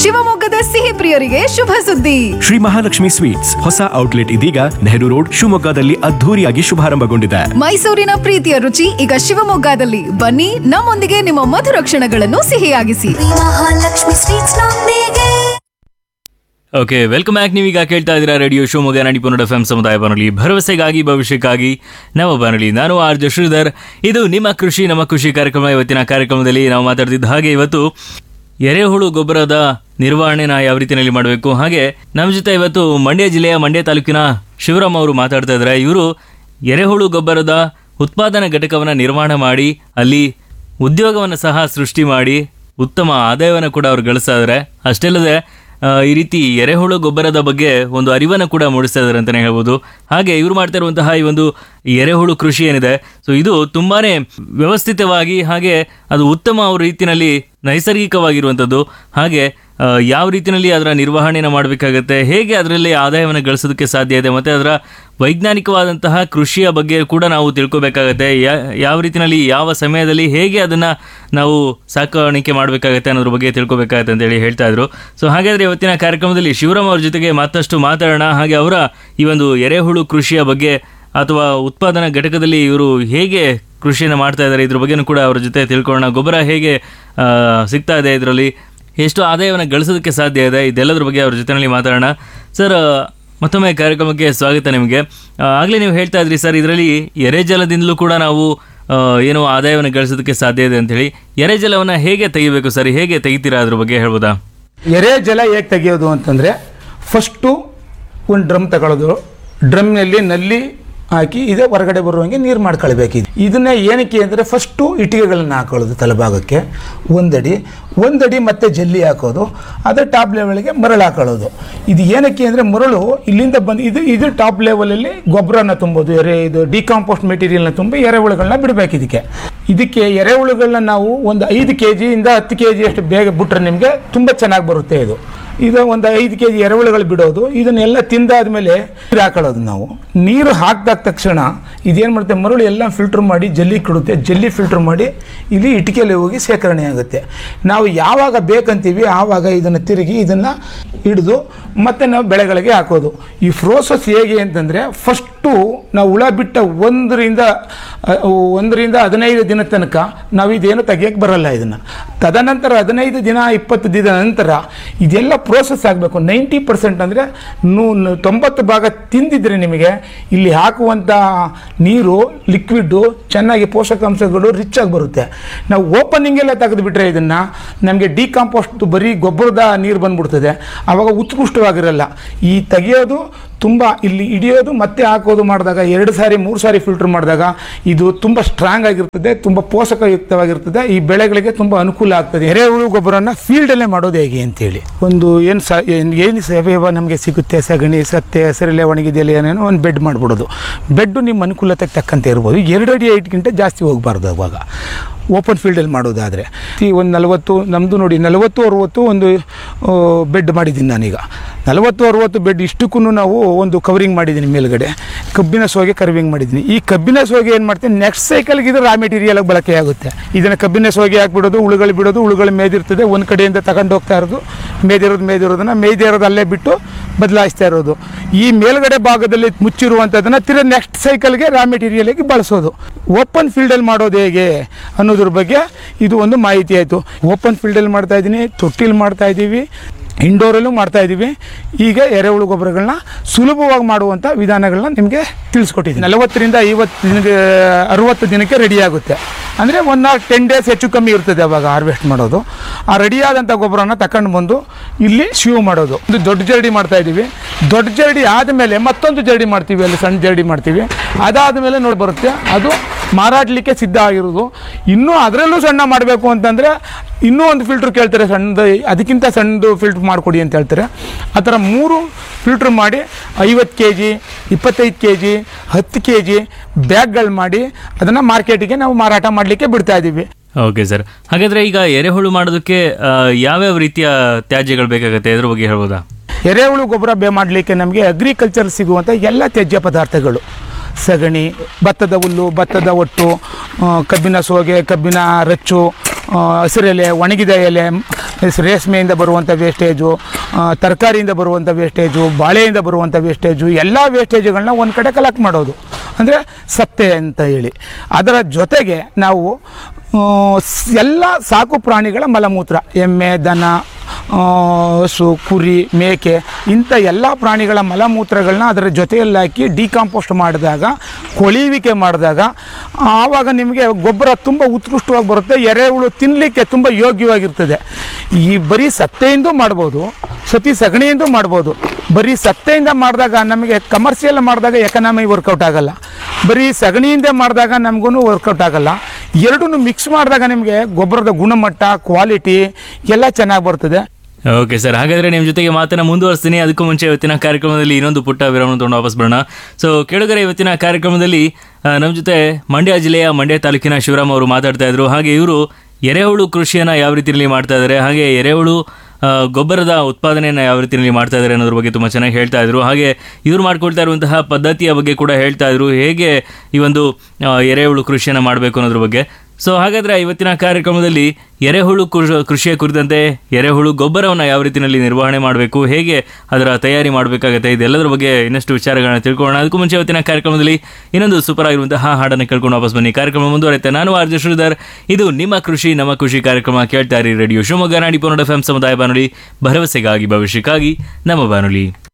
ಶಿವಮೊಗ್ಗದ ಸಿಹಿ ಪ್ರಿಯರಿಗೆ ಶುಭ ಸುದ್ದಿ ಶ್ರೀ ಮಹಾಲಕ್ಷ್ಮಿ ಸ್ವೀಟ್ಸ್ ಹೊಸ ಔಟ್ಲೆಟ್ ಇದೀಗ ನೆಹರು ರೋಡ್ ಶಿವಮೊಗ್ಗದಲ್ಲಿ ಅದ್ಧೂರಿಯಾಗಿ ಶುಭಾರಂಭಗೊಂಡಿದೆ ಮೈಸೂರಿನ ಪ್ರೀತಿಯ ರುಚಿ ಈಗ ಶಿವಮೊಗ್ಗದಲ್ಲಿ ಬನ್ನಿ ನಮ್ಮೊಂದಿಗೆ ನಿಮ್ಮ ಮಧುರ ಕ್ಷಣಗಳನ್ನು ಸಿಹಿಯಾಗಿಸಿ ಮಹಾಲಕ್ಷ್ಮಿ ಸ್ವೀಟ್ಸ್ ನೊಂದಿಗೆ ಓಕೆ ವೆಲ್ಕಮ್ ಬ್ಯಾಕ್ ನೀವೀಗ ಕೇಳ್ತಾ ಇದ್ದೀರಾ radio Shivamogga Nadipura F M ಸಮುದಾಯ ಬಾನುಲಿ ಭರವಸೆಗಾಗಿ ಭವಿಷ್ಯಕ್ಕಾಗಿ ನವ ಬಾನುಲಿ ನಾನು ಆರ್ ಜೆ ಶ್ರೀಧರ್ ಇದು ನಿಮ್ಮ ಕೃಷಿ ನಮ್ಮ ಕೃಷಿ ಕಾರ್ಯಕ್ರಮ ಇವತ್ತಿನ ಕಾರ್ಯಕ್ರಮದಲ್ಲಿ ನಾವು ಮಾತಾಡ್ತಿದ್ದ ಹಾಗೆ ಇವತ್ತು ಎರೆಹುಳು ಗೊಬ್ಬರದ ನಿರ್ವಹಣೆನ ಯಾವ ರೀತಿಯಲ್ಲಿ ಮಾಡಬೇಕು ಹಾಗೆ ನಮ್ಮ ಜೊತೆ ಇವತ್ತು ಮಂಡ್ಯ ಜಿಲ್ಲೆಯ ಮಂಡ್ಯ ತಾಲೂಕಿನ ಶಿವರಾಮ್ ಅವರು ಮಾತಾಡ್ತಾ ಇದ್ದಾರೆ ಇವರು ಎರೆಹುಳು ಗೊಬ್ಬರದ ಉತ್ಪಾದನಾ ಘಟಕವನ್ನು ನಿರ್ಮಾಣ ಮಾಡಿ ಅಲ್ಲಿ ಉದ್ಯೋಗವನ್ನು ಸಹ ಸೃಷ್ಟಿ ಮಾಡಿ ಉತ್ತಮ ಆದಾಯವನ್ನು ಕೂಡ ಅವರು ಗಳಿಸ್ತಾ ಇದ್ದಾರೆ ಅಷ್ಟೇ ಆ, ಈ ರೀತಿ ಎರೆಹುಳು ಗೊಬ್ಬರದ ಬಗ್ಗೆ ಒಂದು ಅರಿವನ್ನು ಕೂಡ ಮೂಡಿಸ್ತಾ ಇದ್ದಾರೆ ಅಂತಲೇ ಹೇಳ್ಬೋದು ಹಾಗೆ ಇವರು ಮಾಡ್ತಾ ಇರುವಂತಹ ಈ ಒಂದು ಎರೆಹುಳು ಕೃಷಿ ಏನಿದೆ ಸೊ ಇದು ತುಂಬಾನೇ ವ್ಯವಸ್ಥಿತವಾಗಿ ಹಾಗೆ ಅದು ಉತ್ತಮ ರೀತಿಯಲ್ಲಿ ನೈಸರ್ಗಿಕವಾಗಿರುವಂಥದ್ದು ಹಾಗೆ ಆ, ಯಾವ ರೀತಿಯಲ್ಲಿ ಅದರ ನಿರ್ವಹಣೆಯನ್ನು ಮಾಡಬೇಕಾಗತ್ತೆ ಹೇಗೆ ಅದರಲ್ಲಿ ಆದಾಯವನ್ನು ಗಳಿಸೋದಕ್ಕೆ ಸಾಧ್ಯ ಇದೆ ಮತ್ತು ಅದರ ವೈಜ್ಞಾನಿಕವಾದಂತಹ ಕೃಷಿಯ ಬಗ್ಗೆ ಕೂಡ ನಾವು ತಿಳ್ಕೊಬೇಕಾಗತ್ತೆ ಯಾ- ಯಾವ ರೀತಿಯಲ್ಲಿ ಯಾವ ಸಮಯದಲ್ಲಿ ಹೇಗೆ ಅದನ್ನು ನಾವು ಸಾಕಾಣಿಕೆ ಮಾಡಬೇಕಾಗತ್ತೆ ಅನ್ನೋದ್ರ ಬಗ್ಗೆ ತಿಳ್ಕೊಬೇಕಾಗತ್ತೆ ಅಂತೇಳಿ ಹೇಳ್ತಾ ಇದ್ರು ಸೊ ಹಾಗಾದರೆ ಇವತ್ತಿನ ಕಾರ್ಯಕ್ರಮದಲ್ಲಿ ಶಿವರಾಮ್ ಅವ್ರ ಜೊತೆಗೆ ಮತ್ತಷ್ಟು ಮಾತಾಡೋಣ ಹಾಗೆ ಅವರ ಈ ಒಂದು ಎರೆಹುಳು ಕೃಷಿಯ ಬಗ್ಗೆ ಅಥವಾ ಉತ್ಪಾದನಾ ಘಟಕದಲ್ಲಿ ಇವರು ಹೇಗೆ ಕೃಷಿಯನ್ನು ಮಾಡ್ತಾ ಇದ್ದಾರೆ ಇದ್ರ ಬಗ್ಗೆನೂ ಕೂಡ ಅವರ ಜೊತೆ ತಿಳ್ಕೊಳ್ಳೋಣ ಗೊಬ್ಬರ ಹೇಗೆ ಆ, ಸಿಗ್ತಾ ಇದೆ ಇದರಲ್ಲಿ ಎಷ್ಟು ಆದಾಯವನ್ನು ಗಳಿಸೋದಕ್ಕೆ ಸಾಧ್ಯ ಇದೆ ಇದೆಲ್ಲದ್ರ ಬಗ್ಗೆ ಅವ್ರ ಜೊತೆಯಲ್ಲಿ ಮಾತಾಡೋಣ ಸರ್ ಮತ್ತೊಮ್ಮೆ ಕಾರ್ಯಕ್ರಮಕ್ಕೆ ಸ್ವಾಗತ ನಿಮಗೆ ಆಗಲೇ ನೀವು ಹೇಳ್ತಾ ಇದ್ರಿ ಸರ್ ಇದರಲ್ಲಿ ಎರೆಜಲದಿಂದಲೂ ಕೂಡ ನಾವು ಆ, ಏನು ಆದಾಯವನ್ನು ಗಳಿಸೋದಕ್ಕೆ ಸಾಧ್ಯ ಇದೆ ಅಂತೇಳಿ ಎರೆಜಲವನ್ನು ಹೇಗೆ ತೆಗಿಬೇಕು ಸರ್ ಹೇಗೆ ತೆಗಿತೀರಾ ಅದ್ರ ಬಗ್ಗೆ ಹೇಳ್ಬೋದಾ ಎರೆ ಜಲ ಹೇಗೆ ತೆಗೆಯೋದು ಅಂತಂದರೆ ಫಸ್ಟು ಒಂದು ಡ್ರಮ್ ತಗೊಳ್ಳೋದು ಡ್ರಮ್ನಲ್ಲಿ ನಲ್ಲಿ ಹಾಕಿ ಇದೇ ಹೊರಗಡೆ ಬರುವಂಗೆ ನೀರು ಮಾಡ್ಕೊಳ್ಬೇಕು ಇದು ಇದನ್ನ ಏನಕ್ಕೆ ಅಂದರೆ ಫಸ್ಟು ಇಟ್ಟಿಗೆಗಳನ್ನ ಹಾಕೊಳ್ಳೋದು ತಲೆಭಾಗಕ್ಕೆ ಒಂದಡಿ ಒಂದಡಿ ಮತ್ತೆ ಜಲ್ಲಿ ಹಾಕೋದು ಅದೇ ಟಾಪ್ ಲೆವೆಲ್ಗೆ ಮರಳು ಹಾಕೊಳ್ಳೋದು ಇದು ಏನಕ್ಕೆ ಅಂದರೆ ಮರಳು ಇಲ್ಲಿಂದ ಬಂದು ಇದು ಇದು ಟಾಪ್ ಲೆವೆಲಲ್ಲಿ ಗೊಬ್ಬರನ ತುಂಬೋದು ಎರೆ ಇದು ಡಿಕಾಂಪೋಸ್ಟ್ ಮೆಟೀರಿಯಲ್ನ ತುಂಬಿ ಎರೆಹುಳುಗಳನ್ನ ಬಿಡಬೇಕು ಇದಕ್ಕೆ ಇದಕ್ಕೆ ಎರೆಹುಳುಗಳನ್ನ ನಾವು ಒಂದು ಐದು ಕೆ ಜಿಯಿಂದ ಹತ್ತು ಕೆ ಜಿ ಅಷ್ಟು ಬೇಗ ಬಿಟ್ರೆ ನಿಮಗೆ ತುಂಬ ಚೆನ್ನಾಗಿ ಬರುತ್ತೆ ಇದು ಇದು ಒಂದು ಐದು ಕೆ ಜಿ ಎರೆಹುಳುಗಳು ಬಿಡೋದು ಇದನ್ನೆಲ್ಲ ತಿಂದಾದ್ಮೇಲೆ ನೀರು ಹಾಕೊಳ್ಳೋದು ನಾವು ನೀರು ಹಾಕಿದ ತಕ್ಷಣ ಇದೇನು ಮಾಡುತ್ತೆ ಮರಳು ಎಲ್ಲ ಫಿಲ್ಟರ್ ಮಾಡಿ ಜಲ್ಲಿ ಕೊಡುತ್ತೆ ಜಲ್ಲಿ ಫಿಲ್ಟರ್ ಮಾಡಿ ಇಲ್ಲಿ ಇಟಿಕೆಯಲ್ಲಿ ಹೋಗಿ ಶೇಖರಣೆ ಆಗುತ್ತೆ ನಾವು ಯಾವಾಗ ಬೇಕಂತೀವಿ ಆವಾಗ ಇದನ್ನು ತಿರುಗಿ ಇದನ್ನು ಹಿಡಿದು ಮತ್ತೆ ನಾವು ಬೆಳೆಗಳಿಗೆ ಹಾಕೋದು ಈ ಪ್ರೋಸೆಸ್ ಹೇಗೆ ಅಂತಂದರೆ ಫಸ್ಟು ನಾವು ಹುಳ ಬಿಟ್ಟ ಒಂದರಿಂದ ಅ, ಒಂದರಿಂದ ಹದಿನೈದು ದಿನ ತನಕ ನಾವು ಇದೇನು ತೆಗಿಯೋಕ್ಕೆ ಬರಲ್ಲ ಇದನ್ನು ತದನಂತರ ಹದಿನೈದು ದಿನ ಇಪ್ಪತ್ತು ದಿನ ನಂತರ ಇದೆಲ್ಲ ಪ್ರೋಸೆಸ್ ಆಗಬೇಕು ನೈಂಟಿ ಪರ್ಸೆಂಟ್ ಅಂದರೆ ನೂ ನೂ- ತೊಂಬತ್ತು ಭಾಗ ತಿಂದಿದ್ರೆ ನಿಮಗೆ ಇಲ್ಲಿ ಹಾಕುವಂಥ ನೀರು ಲಿಕ್ವಿಡ್ಡು ಚೆನ್ನಾಗಿ ಪೋಷಕಾಂಶಗಳು ರಿಚ್ ಆಗಿ ಬರುತ್ತೆ ನಾವು ಓಪನಿಂಗ್ ಎಲ್ಲ ತೆಗೆದುಬಿಟ್ರೆ ಇದನ್ನು ನಮಗೆ ಡಿಕಾಂಪೋಸ್ಟ್ ಬರೀ ಗೊಬ್ಬರದ ನೀರು ಬಂದ್ಬಿಡ್ತದೆ ಆವಾಗ ಉತ್ಕೃಷ್ಟವಾಗಿರಲ್ಲ ಈ ತೆಗೆಯೋದು ತುಂಬ ಇಲ್ಲಿ ಹಿಡಿಯೋದು ಮತ್ತೆ ಹಾಕೋದು ಮಾಡಿದಾಗ ಎರಡು ಸಾರಿ ಮೂರು ಸಾರಿ ಫಿಲ್ಟರ್ ಮಾಡಿದಾಗ ಇದು ತುಂಬ ಸ್ಟ್ರಾಂಗ್ ಆಗಿರ್ತದೆ ತುಂಬ ಪೋಷಕಯುಕ್ತವಾಗಿರ್ತದೆ ಈ ಬೆಳೆಗಳಿಗೆ ತುಂಬ ಅನುಕೂಲ ಆಗ್ತದೆ ಎರೆಹುಳು ಗೊಬ್ಬರನ ಫೀಲ್ಡಲ್ಲೇ ಮಾಡೋದು ಹೇಗೆ ಅಂತೇಳಿ ಒಂದು ಏನು ಸ ಏನು ಸಾವಯವ ನಮಗೆ ಸಿಗುತ್ತೆ ಸಗಣಿ ಸತ್ತೆ ಹಸಿರೆಲೆ ಒಣಗಿದೆಲೆ ಏನೇನೋ ಒಂದು ಬೆಡ್ ಮಾಡಿಬಿಡೋದು ಬೆಡ್ಡು ನಿಮ್ಮ ಅನುಕೂಲತೆಗೆ ತಕ್ಕಂತೆ ಇರ್ಬೋದು ಎರಡು ಅಡಿ ಐಟ್ಗಿಂತ ಜಾಸ್ತಿ ಹೋಗಬಾರ್ದು ಅವಾಗ ಓಪನ್ ಫೀಲ್ಡಲ್ಲಿ ಮಾಡೋದಾದರೆ ಈ ಒಂದು ನಲವತ್ತು ನಮ್ಮದು ನೋಡಿ ನಲವತ್ತು ಅರುವತ್ತು ಒಂದು ಬೆಡ್ ಮಾಡಿದ್ದೀನಿ ನಾನೀಗ ನಲವತ್ತು ಅರುವತ್ತು ಬೆಡ್ ಇಷ್ಟಕ್ಕೂ ನಾವು ಒಂದು ಕವರಿಂಗ್ ಮಾಡಿದ್ದೀನಿ ಮೇಲ್ಗಡೆ ಕಬ್ಬಿನ ಸೋಗೆ ಕರ್ವಿಂಗ್ ಮಾಡಿದ್ದೀನಿ ಈ ಕಬ್ಬಿನ ಸೋಗೆ ಏನು ಮಾಡ್ತೀನಿ ನೆಕ್ಸ್ಟ್ ಸೈಕಲ್ಗೆ ಇದು ರಾ ಮೆಟೀರಿಯಲ್ ಬಳಕೆ ಆಗುತ್ತೆ ಇದನ್ನು ಕಬ್ಬಿನ ಸೋಗೆ ಹಾಕ್ಬಿಡೋದು ಹುಳುಗಳು ಬಿಡೋದು ಹುಳುಗಳು ಮೇದಿರ್ತದೆ ಒಂದು ಕಡೆಯಿಂದ ತಗೊಂಡು ಹೋಗ್ತಾ ಇರೋದು ಮೇದಿರೋದು ಮೇದಿರೋದನ್ನು ಮೇಯ್ದೇ ಇರೋದು ಅಲ್ಲೇ ಬಿಟ್ಟು ಬದಲಾಯಿಸ್ತಾ ಇರೋದು ಈ ಮೇಲ್ಗಡೆ ಭಾಗದಲ್ಲಿ ಮುಚ್ಚಿರುವಂಥದ್ದನ್ನು ತಿರ್ಗ ನೆಕ್ಸ್ಟ್ ಸೈಕಲ್ಗೆ ರಾ ಮೆಟೀರಿಯಲ್ಗೆ ಬಳಸೋದು ಓಪನ್ ಫೀಲ್ಡಲ್ಲಿ ಮಾಡೋದು ಹೇಗೆ ಅನ್ನೋದ್ರ ಬಗ್ಗೆ ಇದು ಒಂದು ಮಾಹಿತಿ ಆಯಿತು ಓಪನ್ ಫೀಲ್ಡಲ್ಲಿ ಮಾಡ್ತಾ ಇದ್ದೀನಿ ತೊಟ್ಟಿಲಿ ಮಾಡ್ತಾ ಇದ್ದೀವಿ ಇಂಡೋರಲ್ಲೂ ಮಾಡ್ತಾ ಇದ್ದೀವಿ ಈಗ ಎರೆಹುಳು ಗೊಬ್ಬರಗಳನ್ನ ಸುಲಭವಾಗಿ ಮಾಡುವಂಥ ವಿಧಾನಗಳನ್ನ ನಿಮಗೆ ತಿಳಿಸ್ಕೊಟ್ಟಿದ್ದೀನಿ ನಲವತ್ತರಿಂದ ಐವತ್ತು ದಿನಕ್ಕೆ ಅರುವತ್ತು ದಿನಕ್ಕೆ ರೆಡಿ ಆಗುತ್ತೆ ಅಂದರೆ ಒಂದು ಟೆನ್ ಡೇಸ್ ಹೆಚ್ಚು ಕಮ್ಮಿ ಇರ್ತದೆ ಅವಾಗ ಹಾರ್ವೆಸ್ಟ್ ಮಾಡೋದು ಆ ರೆಡಿಯಾದಂಥ ಗೊಬ್ಬರನ ತಗೊಂಡು ಬಂದು ಇಲ್ಲಿ ಶಿವ್ ಮಾಡೋದು ಒಂದು ದೊಡ್ಡ ಜರಡಿ ಮಾಡ್ತಾ ಇದ್ದೀವಿ ದೊಡ್ಡ ಜರಡಿ ಆದಮೇಲೆ ಮತ್ತೊಂದು ಜರಡಿ ಮಾಡ್ತೀವಿ ಅಲ್ಲಿ ಸಣ್ಣ ಜರಡಿ ಮಾಡ್ತೀವಿ ಅದಾದ ಮೇಲೆ ನೋಡಿ ಬರುತ್ತೆ ಅದು ಮಾರಾಡಲಿಕ್ಕೆ ಸಿದ್ಧ ಆಗಿರೋದು ಇನ್ನೂ ಅದರಲ್ಲೂ ಸಣ್ಣ ಮಾಡಬೇಕು ಅಂತಂದರೆ ಇನ್ನೂ ಒಂದು ಫಿಲ್ಟ್ರ್ ಕೇಳ್ತಾರೆ ಸಣ್ಣದು ಅದಕ್ಕಿಂತ ಸಣ್ಣದು ಫಿಲ್ಟ್ರ್ ಮಾಡಿಕೊಡಿ ಅಂತ ಹೇಳ್ತಾರೆ ಆ ಥರ ಮೂರು ಫಿಲ್ಟ್ರ್ ಮಾಡಿ ಐವತ್ತು ಕೆ ಜಿ ಇಪ್ಪತ್ತೈದು ಕೆ ಜಿ ಹತ್ತು ಕೆ ಜಿ ಬ್ಯಾಗ್ಗಳು ಮಾಡಿ ಅದನ್ನು ಮಾರ್ಕೆಟಿಗೆ ನಾವು ಮಾರಾಟ ಮಾಡಲಿಕ್ಕೆ ಬಿಡ್ತಾ ಇದ್ದೀವಿ ಓಕೆ ಸರ್ ಹಾಗಾದ್ರೆ ಈಗ ಎರೆಹುಳು ಮಾಡೋದಕ್ಕೆ ಆ, ಯಾವ್ಯಾವ ರೀತಿಯ ತ್ಯಾಜ್ಯಗಳು ಬೇಕಾಗುತ್ತೆ ಇದ್ರ ಬಗ್ಗೆ ಹೇಳ್ಬೋದಾ ಎರೆಹುಳು ಗೊಬ್ಬರ ಬೇ ಮಾಡಲಿಕ್ಕೆ ನಮಗೆ ಅಗ್ರಿಕಲ್ಚರ್ ಸಿಗುವಂಥ ಎಲ್ಲ ತ್ಯಾಜ್ಯ ಪದಾರ್ಥಗಳು ಸಗಣಿ ಭತ್ತದ ಹುಲ್ಲು ಭತ್ತದ ಒಟ್ಟು ಆ, ಕಬ್ಬಿನ ಸೋಗೆ ಕಬ್ಬಿನ ರಚ್ಚು ಆ, ಹಸಿರೆಲೆ ಒಣಗಿದ ಎಲೆ ಎಸ್ ರೇಷ್ಮೆಯಿಂದ ಬರುವಂಥ ವೇಸ್ಟೇಜು ತರಕಾರಿಯಿಂದ ಬರುವಂಥ ವೇಸ್ಟೇಜು ಬಾಳೆಯಿಂದ ಬರುವಂಥ ವೇಸ್ಟೇಜು ಎಲ್ಲ ವೇಸ್ಟೇಜುಗಳನ್ನ ಒಂದು ಕಡೆ ಕಲೆಕ್ಟ್ ಮಾಡೋದು ಅಂದರೆ ಸತ್ತೆ ಅಂತ ಹೇಳಿ ಅದರ ಜೊತೆಗೆ ನಾವು ಆ, ಸ್- ಎಲ್ಲ ಸಾಕು ಪ್ರಾಣಿಗಳ ಮಲಮೂತ್ರ ಎಮ್ಮೆ ದನ ಆ, ಹಸು ಕುರಿ ಮೇಕೆ ಇಂಥ ಎಲ್ಲ ಪ್ರಾಣಿಗಳ ಮಲಮೂತ್ರಗಳನ್ನ ಅದರ ಜೊತೆಯಲ್ಲಿ ಹಾಕಿ ಡಿಕಾಂಪೋಸ್ಟ್ ಮಾಡಿದಾಗ ಕೊಳೀವಿಕೆ ಮಾಡಿದಾಗ ಆವಾಗ ನಿಮಗೆ ಗೊಬ್ಬರ ತುಂಬ ಉತ್ಕೃಷ್ಟವಾಗಿ ಬರುತ್ತೆ ಎರೆಹುಳು ತಿನ್ನಲಿಕ್ಕೆ ತುಂಬ ಯೋಗ್ಯವಾಗಿರ್ತದೆ ಈ ಬರೀ ಸತ್ತೆಯಿಂದ ಮಾಡ್ಬೋದು ಸತಿ ಸಗಣಿಯಿಂದ ಮಾಡ್ಬೋದು ಬರೀ ಸತ್ತೆಯಿಂದ ಮಾಡಿದಾಗ ನಮಗೆ ಕಮರ್ಷಿಯಲ್ ಮಾಡಿದಾಗ ಎಕನಾಮಿ ವರ್ಕೌಟ್ ಆಗಲ್ಲ ಬರೀ ಸಗಣಿಯಿಂದ ಮಾಡಿದಾಗ ನಮಗೂ ವರ್ಕೌಟ್ ಆಗಲ್ಲ ಎರಡನ್ನೂ ಮಿಕ್ಸ್ ಮಾಡಿದಾಗ ನಿಮಗೆ ಗೊಬ್ಬರದ ಗುಣಮಟ್ಟ ಕ್ವಾಲಿಟಿ ಎಲ್ಲ ಚೆನ್ನಾಗಿ ಬರ್ತದೆ ಓಕೆ ಸರ್ ಹಾಗಾದ್ರೆ ನಿಮ್ಮ ಜೊತೆಗೆ ಮಾತನ್ನ ಮುಂದುವರಿಸ್ತೀನಿ ಅದಕ್ಕೂ ಮುಂಚೆ ಇವತ್ತಿನ ಕಾರ್ಯಕ್ರಮದಲ್ಲಿ ಇನ್ನೊಂದು ಪುಟ್ಟ ವಿರಾಮ ತಗೊಂಡು ವಾಪಸ್ ಬರೋಣ ಸೊ ಕೆಳಗರೆ ಇವತ್ತಿನ ಕಾರ್ಯಕ್ರಮದಲ್ಲಿ ಆ, ನಮ್ಮ ಜೊತೆ ಮಂಡ್ಯ ಜಿಲ್ಲೆಯ ಮಂಡ್ಯ ತಾಲೂಕಿನ ಶಿವರಾಮ್ ಅವರು ಮಾತಾಡ್ತಾ ಇದ್ರು ಹಾಗೆ ಇವರು ಎರೆಹುಳು ಕೃಷಿಯನ್ನ ಯಾವ ರೀತಿಯಲ್ಲಿ ಮಾಡ್ತಾ ಇದ್ದಾರೆ ಹಾಗೆ ಎರೆಹುಳು ಆ, ಗೊಬ್ಬರದ ಉತ್ಪಾದನೆಯನ್ನು ಯಾವ ರೀತಿಯಲ್ಲಿ ಮಾಡ್ತಾ ಇದ್ದಾರೆ ಅನ್ನೋದ್ರ ಬಗ್ಗೆ ತುಂಬ ಚೆನ್ನಾಗಿ ಹೇಳ್ತಾ ಇದ್ರು ಹಾಗೆ ಇವ್ರು ಮಾಡ್ಕೊಳ್ತಾ ಇರುವಂತಹ ಪದ್ಧತಿಯ ಬಗ್ಗೆ ಕೂಡ ಹೇಳ್ತಾ ಇದ್ರು ಹೇಗೆ ಈ ಒಂದು ಆ, ಎರೆಹುಳು ಕೃಷಿಯನ್ನು ಮಾಡಬೇಕು ಅನ್ನೋದ್ರ ಬಗ್ಗೆ ಸೊ ಹಾಗಾದ್ರೆ ಇವತ್ತಿನ ಕಾರ್ಯಕ್ರಮದಲ್ಲಿ ಎರೆಹುಳು ಕೃ- ಕೃಷಿಯ ಕುರಿತಂತೆ ಎರೆಹುಳು ಗೊಬ್ಬರವನ್ನು ಯಾವ ರೀತಿಯಲ್ಲಿ ನಿರ್ವಹಣೆ ಮಾಡಬೇಕು ಹೇಗೆ ಅದರ ತಯಾರಿ ಮಾಡಬೇಕಾಗತ್ತೆ ಇದೆಲ್ಲದರ ಬಗ್ಗೆ ಇನ್ನಷ್ಟು ವಿಚಾರಗಳನ್ನ ತಿಳ್ಕೊಳ್ಳೋಣ ಅದಕ್ಕೂ ಮುಂಚೆ ಇವತ್ತಿನ ಕಾರ್ಯಕ್ರಮದಲ್ಲಿ ಇನ್ನೊಂದು ಸೂಪರ್ ಆಗಿರುವಂತಹ ಹಾಡನ್ನು ಕೇಳ್ಕೊಂಡು ವಾಪಸ್ ಬನ್ನಿ ಕಾರ್ಯಕ್ರಮ ಮುಂದುವರೆಯುತ್ತೆ ನಾನು ಆರ್ಜ ಶ್ರೀಧರ್ ಇದು ನಿಮ್ಮ ಕೃಷಿ ನಮ್ಮ ಕೃಷಿ ಕಾರ್ಯಕ್ರಮ ಕೇಳ್ತಾ ಇರಿ ರೇಡಿಯೋ ಶಿವಮೊಗ್ಗ ನಾಡಿ ಪನ್ನಡ ಎಫ್ ಸಮುದಾಯ ಬಾನುಲಿ ಭರವಸೆಗಾಗಿ ಭವಿಷ್ಯಕ್ಕಾಗಿ ನಮ್ಮ ಬಾನುಲಿ